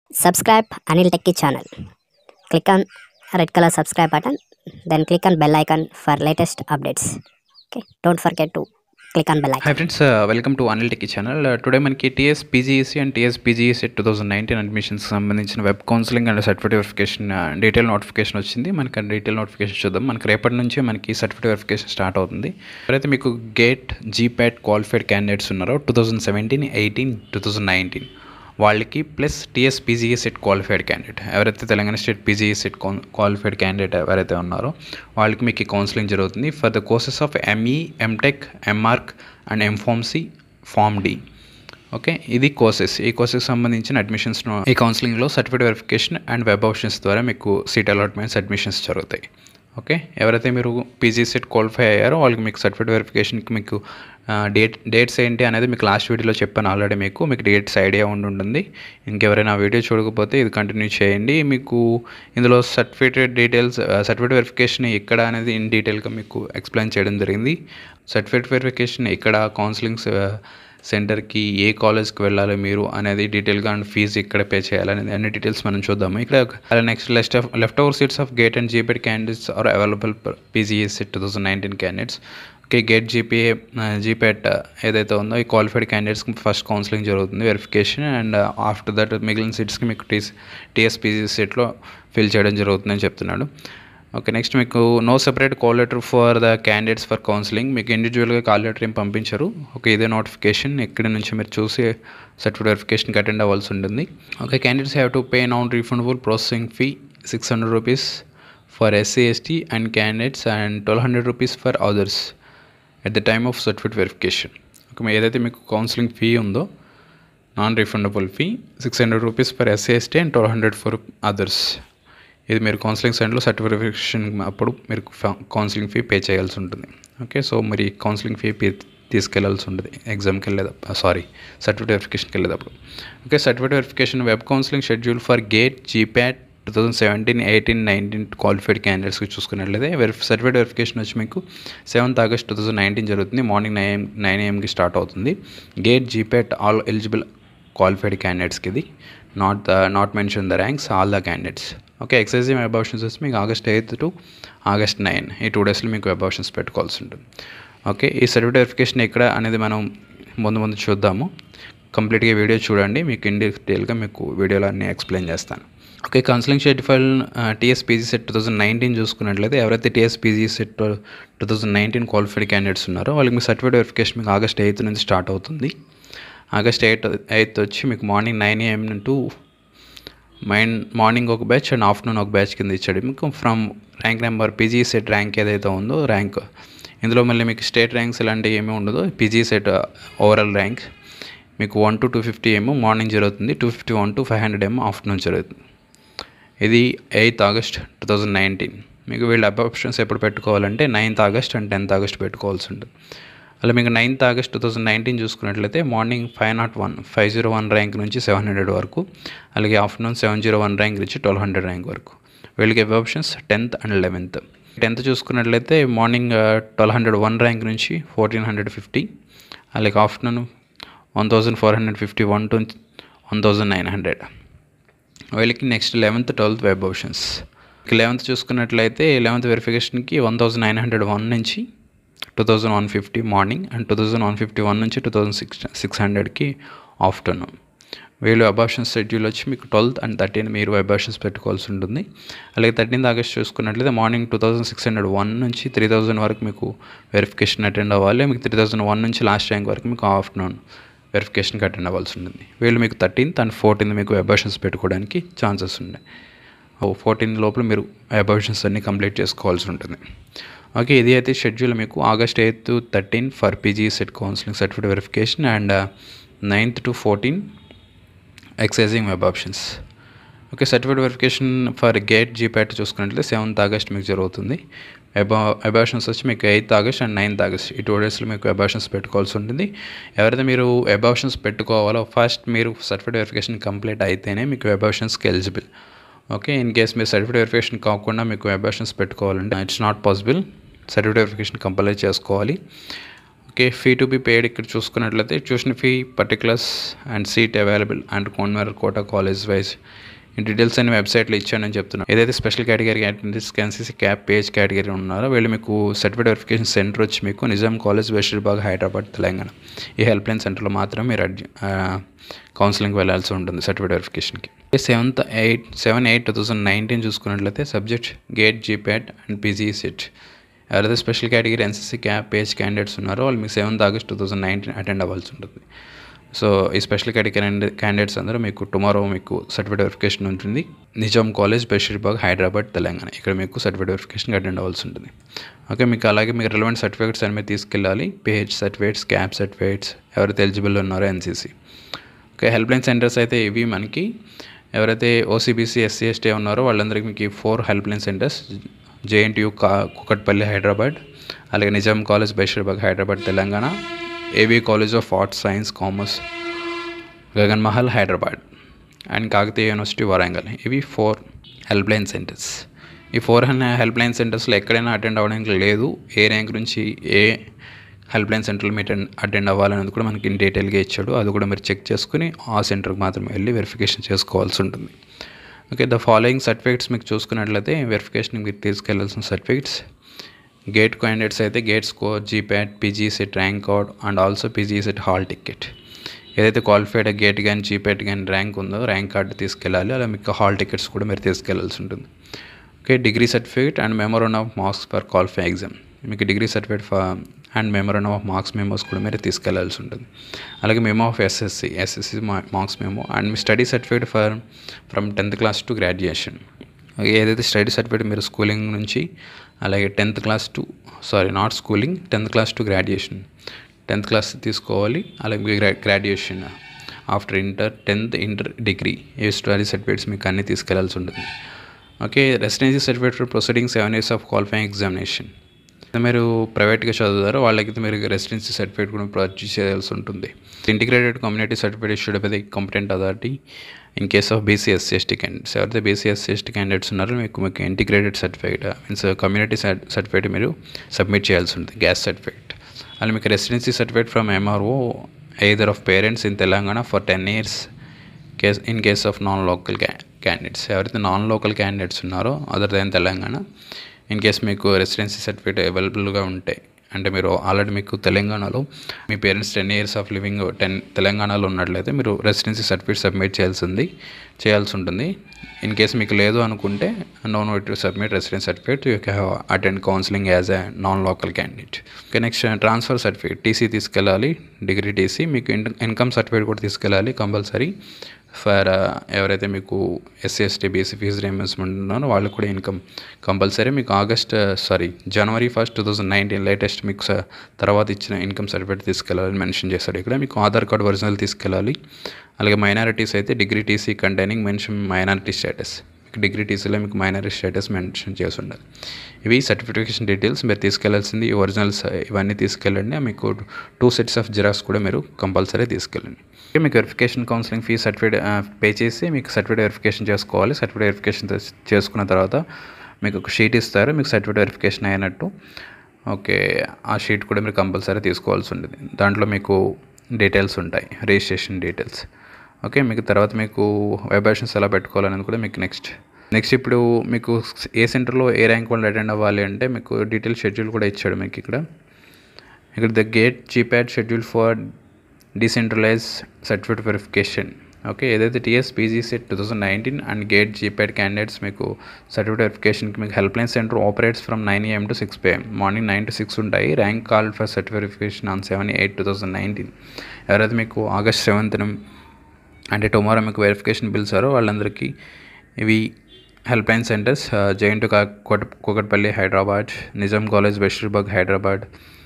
subscribe Anil Techie channel. Click on red color subscribe button, then click on bell icon for latest updates. Okay, don't forget to click on bell icon. Hi friends welcome to Anil techie channel today మనకి TS PGEC and TS PGEC two thousand nineteen అడ్మిషన్స్కి సంబంధించిన web counselling and certificate verification detail notification వచ్చింది మనకి detail notification చూద్దాం మనకి రేపటి నుంచి మనకి సర్టిఫికేట్ వెరిఫికేషన్ స్టార్ట్ అవుతుంది ఎవరైతే మీకు గేట్ జీప్యాట్ క్వాలిఫైడ్ క్యాండిడేట్స్ ఉన్నారో two thousand seventeen eighteen two thousand nineteen వాళ్ళకి plus TS PGE CET qualified candidate ఎవరైతే Telangana state PGE CET qualified candidate ఎవరైతే ఉన్నారో వాళ్ళకి మీకు కౌన్సిలింగ్ జరుగుతుంది for the courses of ME M Tech M Arch and M Pharmacy pharm D okay ఇది courses ఈ courses సంబంధించిన అడ్మిషన్స్ ఈ కౌన్సిలింగ్లో certificate verification and web options ద్వారా మీకు సీట్ అలాట్మెంట్స్ అడ్మిషన్స్ జరుగుతాయి ఓకే ఎవరైతే మీరు పీజీ సెట్ క్వాలిఫై అయ్యారో వాళ్ళకి మీకు సర్టిఫికేట్ వెరిఫికేషన్కి మీకు డేట్ డేట్స్ ఏంటి అనేది మీకు లాస్ట్ వీడియోలో చెప్పాను ఆల్రెడీ మీకు మీకు డేట్స్ ఐడియా ఉండి ఉంటుంది ఇంకెవరైనా ఆ వీడియో చూడకపోతే ఇది కంటిన్యూ చేయండి మీకు ఇందులో సర్టిఫికేట్ డీటెయిల్స్ సర్టిఫికేట్ వెరిఫికేషన్ ఎక్కడ అనేది ఇన్ డీటెయిల్గా మీకు ఎక్స్ప్లెయిన్ చేయడం జరిగింది సర్టిఫికేట్ వెరిఫికేషన్ ఎక్కడ కౌన్సిలింగ్స్ సెంటర్కి ఏ కాలేజ్కి వెళ్ళాలి మీరు అనేది డీటెయిల్గా అండ్ ఫీజు ఇక్కడ పే చేయాలనేది అన్ని డీటెయిల్స్ మనం చూద్దాము ఇక్కడ next left of left over seats of GATE and GPAT candidates are available PGECET two thousand nineteen candidates okay GATE GPA GPAT ఏదైతే ఉందో ఈ క్వాలిఫైడ్ క్యాండిడేట్స్కి ఫస్ట్ కౌన్సిలింగ్ జరుగుతుంది వెరిఫికేషన్ అండ్ ఆఫ్టర్ దట్ మిగిలిన సీట్స్కి మీకు టీస్ టీఎస్పీజీ సీట్లో ఫిల్ చేయడం జరుగుతుందని చెప్తున్నాడు ఓకే నెక్స్ట్ మీకు no separate call letter for the candidates for counselling మీకు ఇండివిజువల్గా కాల్ లెటర్ ఏం పంపించరు ఓకే ఇదే నోటిఫికేషన్ ఎక్కడి నుంచి మీరు చూసి సర్టిఫికేట్ వెరిఫికేషన్కి అటెండ్ అవ్వాల్సి ఉంటుంది okay candidates have to pay non refundable processing fee six hundred rupees for SC ST and candidates and twelve hundred rupees for others at the time of certificate verification okay ఏదైతే మీకు counselling fee ఉందో non refundable fee six hundred rupees for SC ST and twelve hundred for others ఇది మీరు counselling సెంటర్లో certificate verification అప్పుడు మీరు counselling fee pay చేయాల్సి ఉంటుంది ఓకే సో మరి కౌన్సిలింగ్ ఫీ తీసుకెళ్లాల్సి ఉంటుంది ఎగ్జామ్కి వెళ్ళేటప్పుడు సారీ సర్టిఫికేట్ వెరిఫికేషన్కి వెళ్ళేటప్పుడు okay certificate verification web counselling schedule for GATE GPAT two thousand seventeen eighteen nineteen qualified క్యాండిడేట్స్కి చూసుకున్నట్లయితే వెరిఫి సర్టిఫికేట్ వెరిఫికేషన్ వచ్చి మీకు seventh August two thousand nineteen జరుగుతుంది మార్నింగ్ నైన్ నైన్ ఏఎంకి స్టార్ట్ అవుతుంది GATE GPAT all eligible qualified క్యాండిడేట్స్కి ఇది not the not mention the ranks all the candidates okay exercise web options వచ్చి మీకు August eighth to August nine ఈ two డేస్లో మీకు వెబ్ ఆప్షన్స్ పెట్టుకోవాల్సి ఉంటుంది ఓకే ఈ సర్టిఫికేట్ వెరిఫికేషన్ ఎక్కడ అనేది మనం ముందు ముందు చూద్దాము కంప్లీట్గా వీడియో చూడండి మీకు ఇన్ డీటెయిల్గా మీకు వీడియోలో అన్నీ ఎక్స్ప్లెయిన్ చేస్తాను okay counselling schedule TSPG CET two thousand nineteen చూసుకున్నట్లయితే ఎవరైతే TSPG CET two thousand nineteen qualified candidates ఉన్నారో వాళ్ళకి మీ సర్టిఫికేట్ వెరిఫికేషన్ మీకు ఆగస్ట్ ఎయిత్ నుంచి స్టార్ట్ అవుతుంది ఆగస్ట్ ఎయిత్ ఎయిత్ వచ్చి మీకు morning nine AM to mine morning ఒక బ్యాచ్ అండ్ ఆఫ్టర్నూన్ ఒక బ్యాచ్ కింద ఇచ్చాడు మీకు from rank number PG CET rank ఏదైతే ఉందో ర్యాంక్ ఇందులో మళ్ళీ మీకు స్టేట్ ర్యాంక్స్ ఇలాంటివి ఏమీ ఉండదు పీజీ సెట్ ఓవరాల్ ర్యాంక్ మీకు వన్ టు టూ ఫిఫ్టీ ఏమో మార్నింగ్ జరుగుతుంది two fifty one to five hundred ఏమో ఆఫ్టర్నూన్ జరుగుతుంది ఇది eighth August two thousand nineteen మీకు వీళ్ళ అబ్ ఆప్షన్స్ ఎప్పుడు పెట్టుకోవాలంటే ninth August and tenth August పెట్టుకోవాల్సి ఉంటుంది అలా మీకు ninth August two thousand nineteen చూసుకున్నట్లయితే morning five nought one five zero one rank నుంచి సెవెన్ హండ్రెడ్ వరకు అలాగే afternoon seven zero one rank నుంచి ట్వెల్వ్ హండ్రెడ్ ర్యాంక్ వరకు వీళ్ళకి web options tenth and eleventh tenth చూసుకున్నట్లయితే morning twelve hundred one rank నుంచి fourteen hundred fifty అలాగే afternoon one thousand four hundred fifty one to one thousand nine hundred వీళ్ళకి next eleventh twelfth web options eleventh చూసుకున్నట్లయితే eleventh వెరిఫికేషన్కి one thousand nine hundred one నుంచి two thousand one fifty morning and two thousand one fifty one నుంచి two thousand six six హండ్రెడ్కి afternoon వీళ్ళు abortions schedule వచ్చి మీకు twelfth and thirteen మీరు options పెట్టుకోవాల్సి ఉంటుంది అలాగే థర్టీన్త్ ఆగస్ట్ చూసుకున్నట్లయితే morning two thousand six hundred one నుంచి త్రీ థౌసండ్ వరకు మీకు వెరిఫికేషన్ అటెండ్ అవ్వాలి మీకు త్రీ థౌసండ్ వన్ నుంచి లాస్ట్ ర్యాంక్ వరకు మీకు ఆఫ్టర్నూన్ వెరిఫికేషన్కి అటెండ్ అవ్వాల్సి ఉంటుంది వీళ్ళు మీకు థర్టీన్త్ అండ్ ఫోర్టీన్త్ మీకు అబార్షన్స్ పెట్టుకోవడానికి ఛాన్సెస్ ఉన్నాయి ఫోర్టీన్ లోపల మీరు అబార్షన్స్ అన్నీ కంప్లీట్ చేసుకోవాల్సి ఉంటుంది ఓకే ఇది అయితే షెడ్యూల్ మీకు August eighth thirteen for PG CET counselling certificate verification and ninth to fourteen exercising web options okay certificate verification for GATE GPAT చూసుకున్నట్లయితే సెవెంత్ ఆగస్ట్ మీకు జరుగుతుంది అబా అబార్షన్స్ వచ్చి మీకు eighth August and ninth August ఈ two డేస్లో మీకు options పెట్టుకోవాల్సి ఉంటుంది ఎవరైతే మీరు అబార్షన్స్ పెట్టుకోవాలో ఫస్ట్ మీరు సర్టిఫికేట్ వెరిఫికేషన్ కంప్లీట్ అయితేనే మీకు అబార్షన్స్కి ఎలిజిబుల్ ఓకే ఇన్ కేస్ మీరు సర్టిఫికేట్ వెరిఫికేషన్ కాకుండా మీకు అబార్షన్స్ పెట్టుకోవాలంటే it's not possible certificate verification compulsory చేసుకోవాలి okay fee to be paid ఇక్కడ చూసుకున్నట్లయితే tuition fee particulars and seat available and convener quota college wise ఈ డీటెయిల్స్ అన్ని వెబ్సైట్లో ఇచ్చానని చెప్తున్నాను ఏదైతే special category candidates NCC CAP PH category ఉన్నారో వీళ్ళు మీకు సర్టిఫికేట్ వెరిఫికేషన్ సెంటర్ వచ్చి మీకు నిజాం కాలేజ్ బషీర్బాగ్ హైదరాబాద్ తెలంగాణ ఈ హెల్ప్ లైన్ సెంటర్లో మాత్రం మీరు అడ్జ- ఆ, కౌన్సిలింగ్ వెళ్ళాల్సి ఉంటుంది సర్టిఫికేట్ వెరిఫికేషన్కి seventh eight seven eight two thousand nineteen చూసుకున్నట్లయితే subject GATE GPAT and PG CET ఎవరైతే special category NCC CAP PH candidates ఉన్నారో వాళ్ళు మీకు seventh August two thousand nineteen attend అవ్వాల్సి ఉంటుంది సో ఈ స్పెషల్ కేటగిరీ క్యాండిడేట్స్ అందరూ మీకు టుమారో మీకు సర్టిఫికేట్ వెరిఫికేషన్ ఉంటుంది నిజాం కాలేజ్ బషీర్బాగ్ హైదరాబాద్ తెలంగాణ ఇక్కడ మీకు సర్టిఫికేట్ వెరిఫికేషన్ అటెండ్ అవ్వాల్సి ఉంటుంది ఓకే మీకు అలాగే మీకు రిలవెంట్ సర్టిఫికేట్స్ అనేవి తీసుకెళ్ళాలి పిహెచ్ సర్టిఫికేట్స్ క్యాప్ సర్టిఫికేట్స్ ఎవరైతే ఎలిజిబుల్ ఉన్నారో NCC okay help line centres అయితే ఇవి మనకి ఎవరైతే ఓసీబీసీ ఎస్సీ ఎస్టీ ఉన్నారో వాళ్ళందరికీ మీకు ఈ four help line centres JNTU కా కుకట్పల్లి హైదరాబాద్ అలాగే Nizam college Basheerbagh Hyderabad Telangana AV college of arts science commerce Gagan Mahal Hyderabad and Kakatiya university Warangal ఇవి ఫోర్ హెల్ప్ లైన్ సెంటర్స్ ఈ ఫోర్ హెల్ప్ లైన్ సెంటర్స్లో ఎక్కడైనా అటెండ్ అవ్వడానికి లేదు ఏ ర్యాంక్ నుంచి ఏ హెల్ప్ లైన్ సెంటర్లో మీరు అటెండ్ అవ్వాలనేది కూడా మనకి ఇన్ డీటెయిల్గా ఇచ్చాడు అది కూడా మీరు చెక్ చేసుకుని ఆ సెంటర్కి మాత్రమే వెళ్ళి వెరిఫికేషన్ చేసుకోవాల్సి ఉంటుంది ఓకే ద ఫాలోయింగ్ సర్టిఫికేట్స్ మీకు చూసుకున్నట్లయితే వెరిఫికేషన్ మీకు తీసుకెళ్లాల్సిన సర్టిఫికేట్స్ గేట్ క్యాండిడేట్స్ అయితే GATE score GPAT PG CET rank card and also PG CET hall ticket ఏదైతే క్వాలిఫైడ్ గేట్ కానీ జీప్యాట్ కానీ ర్యాంక్ ఉందో ర్యాంక్ కార్డు తీసుకెళ్ళాలి అలా మీకు హాల్ టికెట్స్ కూడా మీరు తీసుకెళ్లాల్సి ఉంటుంది okay degree certificate and memorandum of marks for qualify exam మీకు degree certificate for and memorandum of marks memos కూడా మీరు తీసుకెళ్లాల్సి ఉంటుంది అలాగే memo of SSC SSC marks memo and మీ study certificate for from tenth class to graduation ఏదైతే study certificate మీరు schooling నుంచి అలాగే tenth class to sorry not schooling tenth class to graduation tenth class తీసుకోవాలి అలాగే గ్రా graduation after inter tenth inter degree ఏ study certificates మీకు అన్నీ తీసుకెళ్లాల్సి ఉంటుంది okay residency certificate proceeding seven years of qualifying examination మీరు ప్రైవేట్గా చదువుతారో వాళ్ళకైతే మీరు రెసిడెన్సీ సర్టిఫికేట్ కూడా పర్చేస్ చేయాల్సి ఉంటుంది integrated community certificate issued by the competent authority in case of BC SC ST candidates ఎవరైతే బీసీ ఎస్సీ ఎస్టీ క్యాండిడేట్స్ ఉన్నారో మీకు మీకు integrated certificate means community certificate మీరు సబ్మిట్ చేయాల్సి ఉంటుంది గ్యాస్ సర్టిఫికేట్ అలా మీకు residency certificate from MRO either of parents in Telangana for ten years case in case of non local candidates ఎవరైతే నాన్ లోకల్ క్యాండిడేట్స్ ఉన్నారో other than Telangana in case మీకు residency certificate అవైలబుల్గా ఉంటాయి అంటే మీరు ఆల్రెడీ మీకు తెలంగాణలో మీ parents ten years of living ten తెలంగాణలో ఉన్నట్లయితే మీరు రెసిడెన్సీ సర్టిఫికేట్ సబ్మిట్ చేయాల్సింది చేయాల్సి ఉంటుంది ఇన్ కేస్ మీకు లేదు అనుకుంటే no no to submit residence certificate you have attend counselling as a non local candidate okay next transfer certificate TC తీసుకెళ్ళాలి డిగ్రీ టీసీ మీకు ఇన్కమ్ సర్టిఫికేట్ కూడా తీసుకెళ్ళాలి కంపల్సరీ ఫర్ ఎవరైతే మీకు SC ST BC fee reimbursement ఉన్నారో వాళ్ళకి కూడా income compulsory మీకు August sorry January first two thousand nineteen latest మీకు స- తర్వాత ఇచ్చిన ఇన్కమ్ సర్టిఫికేట్ తీసుకెళ్ళాలని మెన్షన్ చేశాడు ఇక్కడ మీకు ఆధార్ కార్డ్ ఒరిజినల్ తీసుకెళ్ళాలి అలాగే మైనారిటీస్ అయితే degree TC containing mention minority status మీకు డిగ్రీ టీసీలో మీకు మైనారిటీ స్టేటస్ మెన్షన్ చేసి ఉండాలి ఇవి సర్టిఫికేషన్ డీటెయిల్స్ మీరు తీసుకెళ్లాల్సింది ఈ ఒరిజినల్స్ ఇవన్నీ తీసుకెళ్ళండి మీకు టూ సెట్స్ ఆఫ్ జిరాక్స్ కూడా మీరు కంపల్సరీ తీసుకెళ్ళండి ఓకే, మీకు verification counselling fee certificate pay చేసి మీకు సర్టిఫికేట్ వెరిఫికేషన్ చేసుకోవాలి సర్టిఫికేట్ వెరిఫికేషన్ చేస్- చేసుకున్న తర్వాత మీకు ఒక షీట్ ఇస్తారు మీకు సర్టిఫికేట్ వెరిఫికేషన్ అయినట్టు ఓకే ఆ షీట్ కూడా మీరు కంపల్సరీ తీసుకోవాల్సి ఉంటుంది దాంట్లో మీకు డీటెయిల్స్ ఉంటాయి రిజిస్ట్రేషన్ డీటెయిల్స్ ఓకే మీకు తర్వాత మీకు వైబ్రేషన్స్ ఎలా పెట్టుకోవాలనేది కూడా మీకు నెక్స్ట్ నెక్స్ట్ ఇప్పుడు మీకు ఏ సెంటర్లో ఏ ర్యాంక్ వాళ్ళు అటెండ్ అవ్వాలి అంటే మీకు డీటెయిల్ షెడ్యూల్ కూడా ఇచ్చాడు మీకు ఇక్కడ ఇక్కడ the GATE GPAT schedule for decentralise certificate verification okay ఏదైతే TS PG CET two thousand nineteen and GATE GPAT candidates మీకు సర్టిఫికేట్ వెరిఫికేషన్కి మీకు help line centre operates from nine AM to six PM morning nine to six ఉంటాయి rank call for certificate verification on seven eight two thousand nineteen ఎవరైతే మీకు August సెవెంత్న అంటే tomorrow మీకు verification పిలిచారో వాళ్ళందరికీ ఇవి హెల్ప్ లైన్ సెంటర్స్ జైంట్ కోట Kukatpally Hyderabad Nizam college Basheerbagh Hyderabad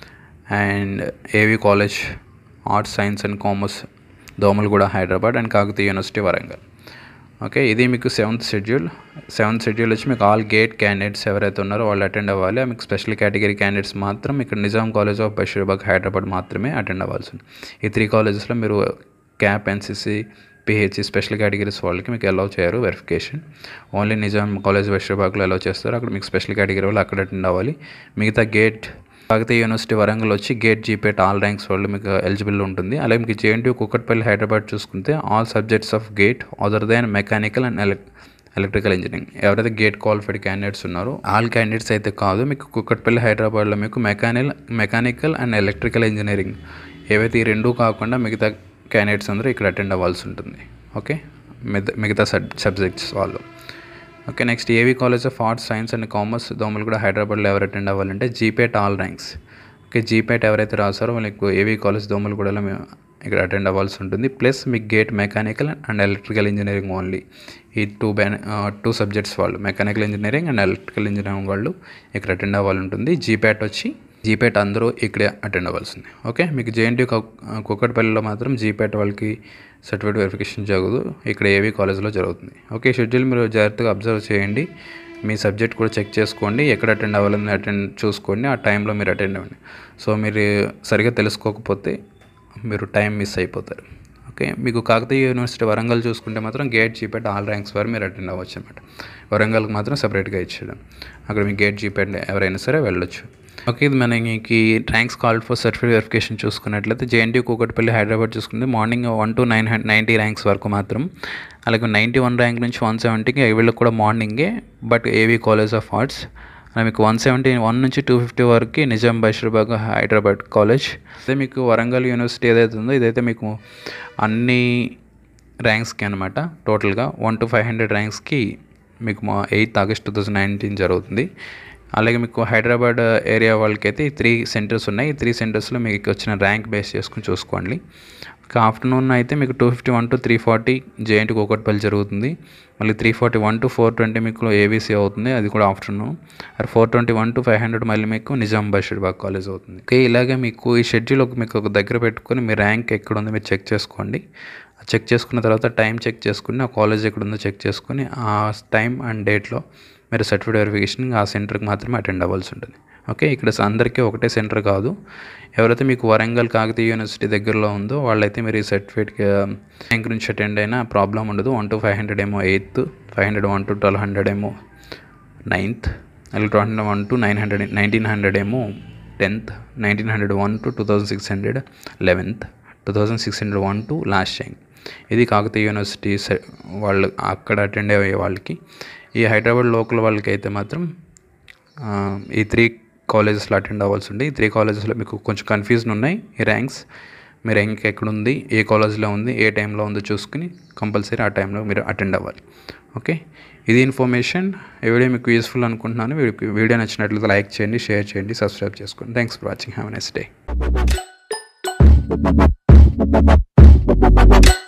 and AV college arts science and commerce Domalguda Hyderabad and Kakatiya university Warangal okay ఇది మీకు సెవెంత్ షెడ్యూల్ సెవెంత్ షెడ్యూల్ వచ్చి మీకు ఆల్ గేట్ క్యాండిడేట్స్ ఎవరైతే ఉన్నారో వాళ్ళు అటెండ్ అవ్వాలి ఆ మీకు స్పెషల్ కేటగిరీ క్యాండిడేట్స్ మాత్రం ఇక్కడ నిజాం కాలేజ్ ఆఫ్ బషీర్బాగ్ హైదరాబాద్ మాత్రమే అటెండ్ అవ్వాల్సి ఉంది ఈ త్రీ కాలేజెస్లో మీరు CAP NCC PHC special categories వాళ్ళకి మీకు అలౌ చేయరు వెరిఫికేషన్ ఓన్లీ నిజాం కాలేజ్ బషీర్బాగ్లో అలౌ చేస్తారు అక్కడ మీకు స్పెషల్ కేటగిరీ వాళ్ళు అక్కడ అటెండ్ అవ్వాలి మిగతా గేట్ కాకతీయ యూనివర్సిటీ వరంగల్ వచ్చి గేట్ జీపేట్ ఆల్ ర్యాంక్స్ వాళ్ళు మీకు ఎలిజిబుల్ ఉంటుంది అలాగే మీకు జేఎన్టీ కుక్కట్పల్లి హైదరాబాద్ చూసుకుంటే all subjects of GATE other than mechanical and ఎలక్ ఎలక్ట్రికల్ ఇంజనీరింగ్ ఎవరైతే గేట్ క్వాలిఫైడ్ క్యాండిడేట్స్ ఉన్నారో ఆల్ క్యాండిడేట్స్ అయితే కాదు మీకు కుక్కట్పల్లి హైదరాబాద్లో మీకు మెకానిల్ మెకానికల్ అండ్ ఎలక్ట్రికల్ ఇంజనీరింగ్ ఏవైతే ఈ రెండూ కాకుండా మిగతా క్యాండిడేట్స్ అందరూ ఇక్కడ అటెండ్ అవ్వాల్సి ఉంటుంది ఓకే మిగతా మిగతా సబ్ సబ్జెక్ట్స్ వాళ్ళు okay next AV college of arts science and commerce దోమలు కూడా హైదరాబాద్లో ఎవరు అటెండ్ అవ్వాలంటే GPAT all ranks okay GPAT ఎవరైతే రాస్తారో వాళ్ళకి ఏవీ కాలేజ్ దోమలు కూడా మేము ఇక్కడ అటెండ్ అవ్వాల్సి ఉంటుంది ప్లస్ మీకు GATE mechanical and electrical engineering only ఈ టూ బ్యాన్ టూ సబ్జెక్ట్స్ వాళ్ళు mechanical engineering and electrical engineering వాళ్ళు ఇక్కడ అటెండ్ అవ్వాలి ఉంటుంది జీపేట్ వచ్చి జీపేట్ అందరూ ఇక్కడే అటెండ్ అవ్వాల్సింది ఓకే మీకు జేఎన్టీ కుక్కటిపల్లిలో మాత్రం జీపేట్ వాళ్ళకి సర్టిఫికేట్ వెరిఫికేషన్ జరగదు ఇక్కడ ఏవీ కాలేజ్లో జరుగుతుంది ఓకే షెడ్యూల్ మీరు జాగ్రత్తగా అబ్జర్వ్ చేయండి మీ సబ్జెక్ట్ కూడా చెక్ చేసుకోండి ఎక్కడ అటెండ్ అవ్వాలని అటెండ్ చూసుకోండి ఆ టైంలో మీరు అటెండ్ అవ్వండి సో మీరు సరిగా తెలుసుకోకపోతే మీరు టైం మిస్ అయిపోతారు ఓకే మీకు కాకతీయ యూనివర్సిటీ వరంగల్ చూసుకుంటే మాత్రం గేట్ జీపేట్ ఆల్ ర్యాంక్స్ వరకు మీరు అటెండ్ అవ్వచ్చు అనమాట వరంగల్కి మాత్రం సపరేట్గా ఇచ్చాడు అక్కడ మీకు గేట్ జీపేట్ ఎవరైనా సరే వెళ్ళొచ్చు ఓకే ఇది మనకి ranks called for certificate verification చూసుకున్నట్లయితే జేఎన్టీ కూకట్పల్లి హైదరాబాద్ చూసుకుంటే morning one to nine ninety ranks వరకు మాత్రం అలాగే నైంటీ వన్ ర్యాంక్ నుంచి వన్ సెవెంటీకి వీళ్ళకి కూడా మార్నింగే బట్ ఏవీ కాలేజ్ ఆఫ్ ఆర్ట్స్ అలా మీకు వన్ సెవెంటీ వన్ నుంచి టూ ఫిఫ్టీ వరకు నిజాం బషీర్బాగ్ హైదరాబాద్ కాలేజ్ అదే మీకు వరంగల్ యూనివర్సిటీ ఏదైతే ఉందో ఇదైతే మీకు అన్ని ర్యాంక్స్కి అనమాట టోటల్గా వన్ టు ఫైవ్ హండ్రెడ్ ర్యాంక్స్కి మీకు మా eighth August two thousand nineteen జరుగుతుంది అలాగే మీకు హైదరాబాద్ ఏరియా వాళ్ళకైతే ఈ త్రీ సెంటర్స్ ఉన్నాయి ఈ త్రీ సెంటర్స్లో మీకు వచ్చిన ర్యాంక్ బేస్ చేసుకుని చూసుకోండి ఇంకా ఆఫ్టర్నూన్ అయితే మీకు two fifty one to three forty JNT Kukatpally జరుగుతుంది మళ్ళీ three forty one to four twenty మీకు ఏబీసీ అవుతుంది అది కూడా ఆఫ్టర్నూన్ అది four twenty one to five hundred మళ్ళీ మీకు నిజాం బషీర్బాగ్ కాలేజ్ అవుతుంది ఓకే ఇలాగే మీకు ఈ షెడ్యూల్ ఒక మీకు ఒక దగ్గర పెట్టుకొని మీ ర్యాంక్ ఎక్కడ ఉందో మీరు చెక్ చేసుకోండి చెక్ చేసుకున్న తర్వాత టైం చెక్ చేసుకుని ఆ కాలేజ్ ఎక్కడ ఉందో చెక్ చేసుకుని ఆ టైం అండ్ డేట్లో మీరు సర్టిఫికేట్ వెరిఫికేషన్ ఆ సెంటర్కి మాత్రమే అటెండ్ అవ్వాల్సి ఉంటుంది ఓకే ఇక్కడ అందరికీ ఒకటే సెంటర్ కాదు ఎవరైతే మీకు వరంగల్ కాకతీయ యూనివర్సిటీ దగ్గరలో ఉందో వాళ్ళైతే మీరు ఈ సర్టిఫికేట్ ర్యాంక్ నుంచి అటెండ్ అయినా ప్రాబ్లం ఉండదు వన్ టు ఫైవ్ హండ్రెడ్ ఏమో eighth five hundred one to twelve hundred ఏమో నైన్త్ అలాగే two hundred one to nine hundred nineteen hundred ఏమో tenth nineteen hundred one to two thousand six hundred eleventh two thousand six hundred one to last rank ఇది Kakatiya university వాళ్ళు అక్కడ attend అయ్యే వాళ్ళకి ఈ Hyderabad local వాళ్ళకి అయితే మాత్రం ఈ త్రీ కాలేజెస్లో అటెండ్ అవ్వాల్సి ఉంది ఈ త్రీ కాలేజెస్లో మీకు కొంచెం కన్ఫ్యూజన్ ఉన్నాయి ఈ ర్యాంక్స్ మీ ర్యాంక్ ఎక్కడ ఉంది ఏ కాలేజ్లో ఉంది ఏ టైంలో ఉందో చూసుకుని కంపల్సరీ ఆ టైంలో మీరు అటెండ్ అవ్వాలి ఓకే ఇది ఇన్ఫర్మేషన్ ఈ వీడియో మీకు యూస్ఫుల్ అనుకుంటున్నాను వీడియో నచ్చినట్లయితే లైక్ చేయండి షేర్ చేయండి సబ్స్క్రైబ్ చేసుకోండి thanks for watching have next day